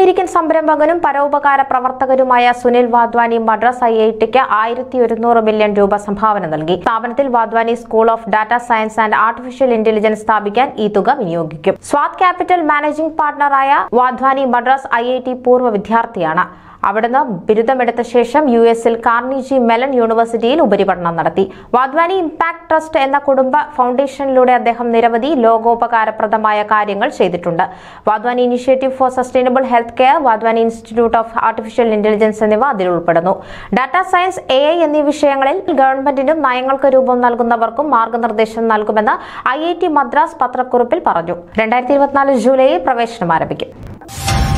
American സംരംഭകനും പരോപകാര പ്രവർത്തകരുമായ സുനിൽ വാദ്വാനി മദ്രാസ് ഐ ഐ ടിക്ക് ആയിരത്തി ഒരുന്നൂറ് മില്യൺ രൂപ സംഭാവന നൽകി സ്ഥാപനത്തിൽ Wadhwani school of data science and artificial intelligence സ്ഥാപിക്കാൻ ഈ തുക വിനിയോഗിക്കും സ്വാത് ക്യാപിറ്റൽ മാനേജിംഗ് പാർട്ണറായ Wadhwani Madras I I T പൂർവ്വ വിദ്യാർത്ഥിയാണ് അവിടുന്ന് ബിരുദമെടുത്ത ശേഷം യു എസിൽ കാർണിജി മെലൺ യൂണിവേഴ്സിറ്റിയിൽ ഉപരിപഠനം നടത്തി വാദ്വാനി ഇംപാക്ട് ട്രസ്റ്റ് എന്ന കുടുംബ ഫൗണ്ടേഷനിലൂടെ അദ്ദേഹം നിരവധി ലോകോപകാരപ്രദമായ കാര്യങ്ങൾ ചെയ്തിട്ടുണ്ട് Wadhwani initiative for sustainable health care Wadhwani institute of artificial intelligence എന്നിവ അതിൽ ഉൾപ്പെടുന്നു ഡാറ്റാ സയൻസ് എ ഐ എന്നീ വിഷയങ്ങളിൽ ഗവൺമെന്റിനും നയങ്ങൾക്ക് രൂപം നൽകുന്നവർക്കും മാർഗനിർദ്ദേശം നൽകുമെന്ന് ഐ ഐ ടി മദ്രാസ് പത്രക്കുറിപ്പിൽ പറഞ്ഞു രണ്ടായിരത്തി ഇരുപത്തിനാല് ജൂലൈയിൽ പ്രവേശനം ആരംഭിക്കും